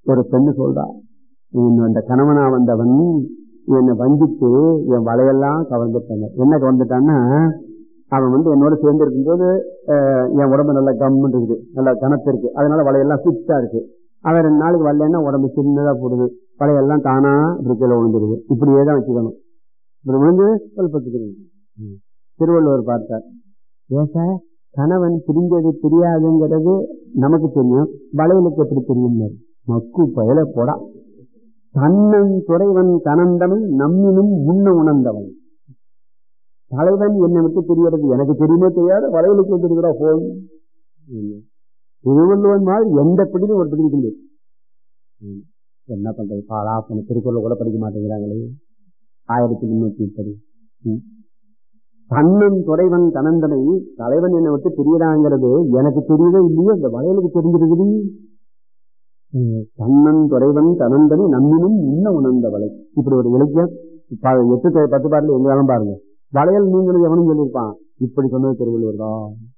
ஒரு பெண்ணு சொல்றா அந்த கணவனா வந்தவன் என்னை வஞ்சித்து என் வலையெல்லாம் கவர்ந்துட்டாங்க என்ன கவர்ந்துட்டான்னா அவன் வந்து என்னோட சேர்ந்து இருக்கும்போது அஹ், என் உடம்பு நல்லா கம்முன்னு இருக்குது நல்லா கனத்து இருக்கு அதனால வலையெல்லாம் ஃபிட்டா இருக்கு அவன் ரெண்டு நாளுக்கு வரலன்னா உடம்பு சின்னதா போடுது வலையெல்லாம் தானா இப்படி கீழே விழுந்துருது இப்படியே தான் வச்சுக்கணும் இப்படி விழுந்து சொல்பத்துக்கிறீங்க திருவள்ளுவர் பார்த்தார் ஏன் சார் கணவன் பிரிஞ்சது தெரியாதுங்கிறது நமக்கு தெரியும் வளையலுக்கு எப்படி தெரியும் மக்கு பயல போடா தன்னன் துறைவன் தனந்தவன் நம்மினும் முன்ன உணர்ந்தவன் தலைவன் என்னை விட்டு தெரியறது எனக்கு தெரியுமோ தெரியாது வளையலுக்கு தெரிகிறா போய் திருவள்ளுவன் மாதிரி எந்த பிடிக்கும் ஒரு பிடிக்க முடியாது ம். என்ன பண்றது பாலா பண்ண திருக்குறள் கூட படிக்க மாட்டேங்கிறாங்களே ஆயிரத்தி முன்னூத்தி முப்பது ம். தன்னன் துறைவன் தனந்தனை தலைவன் என்னை விட்டு தெரியறாங்கிறது எனக்கு தெரியவே இல்லையோ இந்த வளையலுக்கு தெரிஞ்சிருக்குது ம். தன்னன் துறைவன் தனந்தனை நம்மினும் முன்ன உணர்ந்த வலை இப்படி ஒரு இலக்கியம் ப- எட்டு பத்து பாடல எங்க வேணும் பாருங்க வளையல் நீங்களும் எவனும் சொல்லியிருப்பான் இப்படி சொன்னது திருவள்ளுவர் தான்